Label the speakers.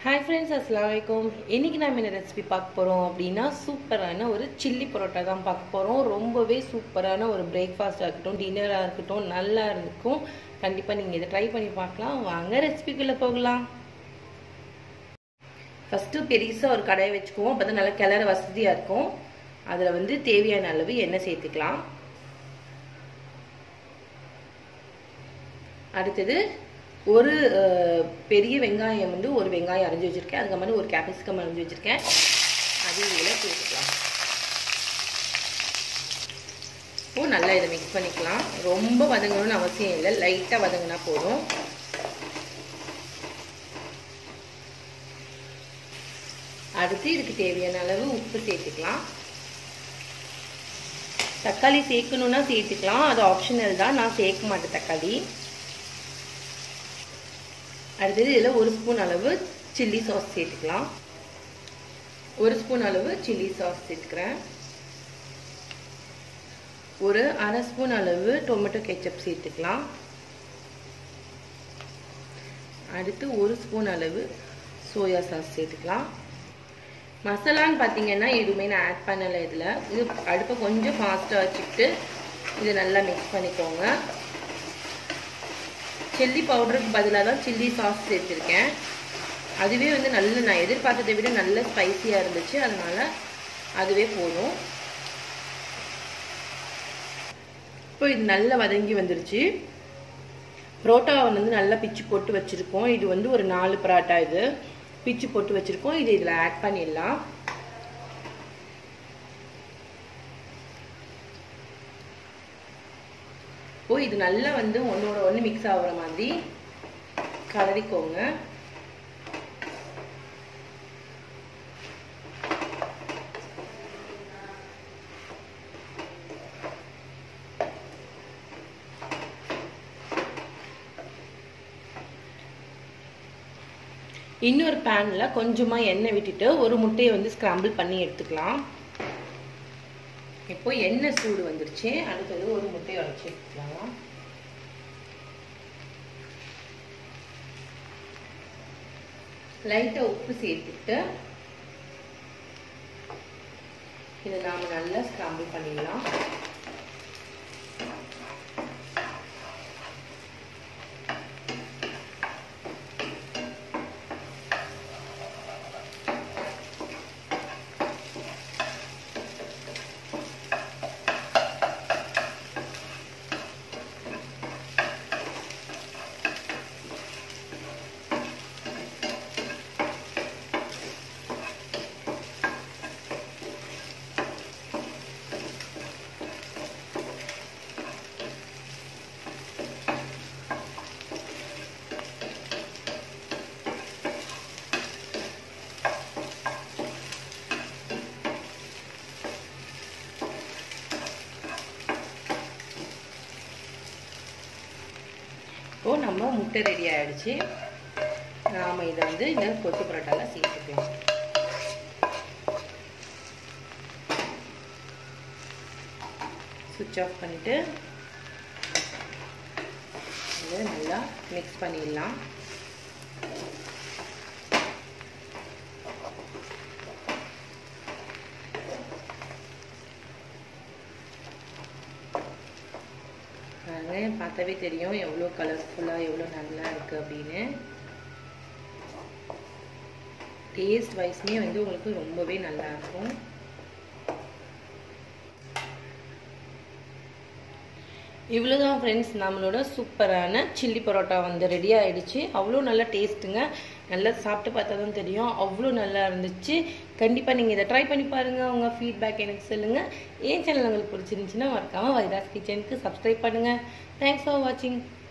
Speaker 1: hi friends அஸ்லாம் வலைக்கும் இன்றைக்கி நம்ம என்ன ரெசிபி பார்க்க போகிறோம் அப்படின்னா சூப்பரான ஒரு சில்லி பரோட்டா தான் பார்க்க போகிறோம் ரொம்பவே சூப்பரான ஒரு பிரேக்ஃபாஸ்ட்டாக இருக்கட்டும் டின்னராக இருக்கட்டும் நல்லா இருக்கும் கண்டிப்பாக நீங்கள் இதை ட்ரை பண்ணி பார்க்கலாம் வாங்க ரெசிபிக்குள்ளே போகலாம் ஃபஸ்ட்டு பெருசாக ஒரு கடாயை வச்சுக்குவோம் அப்போ தான் நல்லா கிளற வசதியாக இருக்கும் அதில் வந்து தேவையான அளவு எண்ணெய் சேர்த்துக்கலாம் அடுத்தது ஒரு பெரிய வெங்காயம் வந்து ஒரு வெங்காயம் அரைஞ்சி வச்சுருக்கேன் அதுக்கு மாதிரி ஒரு கேப்சிகம் அரைஞ்சி வச்சுருக்கேன் அதையும் இதில் சேர்த்துக்கலாம் இப்போ நல்லா இதை மிக்ஸ் பண்ணிக்கலாம் ரொம்ப வதங்கணும்னு அவசியம் இல்லை லைட்டாக வதங்கினா போதும் அடுத்து இதுக்கு தேவையான அளவு உப்பு சேர்த்துக்கலாம் தக்காளி சேர்க்கணுன்னா சேர்த்துக்கலாம் அது ஆப்ஷனல் தான் நான் சேர்க்க மாட்டேன் தக்காளி அடுத்தது இதில் ஒரு ஸ்பூன் அளவு சில்லி சாஸ் சேர்த்துக்கலாம் ஒரு ஸ்பூன் அளவு சில்லி சாஸ் சேர்த்துக்கிறேன் ஒரு அரை ஸ்பூன் அளவு டொமேட்டோ கெச்சப் சேர்த்துக்கலாம் அடுத்து ஒரு ஸ்பூன் அளவு சோயா சாஸ் சேர்த்துக்கலாம் மசாலான்னு பார்த்தீங்கன்னா எதுவுமே நான் ஆட் பண்ணலை இதில் இது அடுப்பை கொஞ்சம் ஃபாஸ்ட்டாக வச்சுக்கிட்டு இதை நல்லா மிக்ஸ் பண்ணிக்கோங்க சில்லி பவுடருக்கு பதிலாக தான் சில்லி சாஸ் சேர்த்துருக்கேன் அதுவே வந்து நல்ல நான் எதிர்பார்த்ததை விட நல்ல ஸ்பைசியாக இருந்துச்சு அதனால் அதுவே போதும் இப்போ இது நல்லா வதங்கி வந்துருச்சு புரோட்டாவை வந்து நல்லா பிச்சு போட்டு வச்சுருக்கோம் இது வந்து ஒரு நாலு பரோட்டா இது பிச்சு போட்டு வச்சுருக்கோம் இது இதில் ஆட் பண்ணிடலாம் ஓ இது நல்லா வந்து ஒன்றோட ஒன்று மிக்ஸ் ஆகுற மாதிரி கலரிக்கோங்க இன்னொரு பேனில் கொஞ்சமாக எண்ணெய் விட்டுட்டு ஒரு முட்டையை வந்து ஸ்க்ராம்பிள் பண்ணி எடுத்துக்கலாம் இப்போ எண்ணெய் சூடு வந்துருச்சு அடுத்தது ஒரு முட்டையை உடச்சி எடுத்துக்கலாம் லைட்டாக உப்பு சேர்த்துட்டு இதை நாம் நல்லா ஸ்க்ராம்பிள் பண்ணிடலாம் இப்போது நம்ம முட்டை ரெடி ஆகிடுச்சு நாம் இதை வந்து இந்த கொத்து பரோட்டாவில் சேர்த்துக்கலாம் சுவிட்ச் ஆஃப் பண்ணிவிட்டு இதை நல்லா மிக்ஸ் பண்ணிடலாம் பார்த்தாவே தெரியும் எவ்வளோ கலர்ஃபுல்லாக எவ்வளோ நல்லா இருக்குது அப்படின்னு டேஸ்ட் வைஸ்மே வந்து உங்களுக்கு ரொம்பவே நல்லா இருக்கும் இவ்வளோதான் ஃப்ரெண்ட்ஸ் நம்மளோட சூப்பரான சில்லி பரோட்டா வந்து ரெடி ஆகிடுச்சு அவ்வளோ நல்லா டேஸ்ட்டுங்க நல்லா சாப்பிட்டு பார்த்தா தான் தெரியும் அவ்வளோ நல்லா இருந்துச்சு கண்டிப்பாக நீங்கள் இதை ட்ரை பண்ணி பாருங்கள் உங்கள் ஃபீட்பேக் எனக்கு சொல்லுங்கள் ஏன் சேனல் உங்களுக்கு பிடிச்சிருந்துச்சின்னா மறக்காமல் வைராஸ் கிச்சனுக்கு சப்ஸ்கிரைப் பண்ணுங்கள் தேங்க்ஸ் ஃபார் வாட்சிங்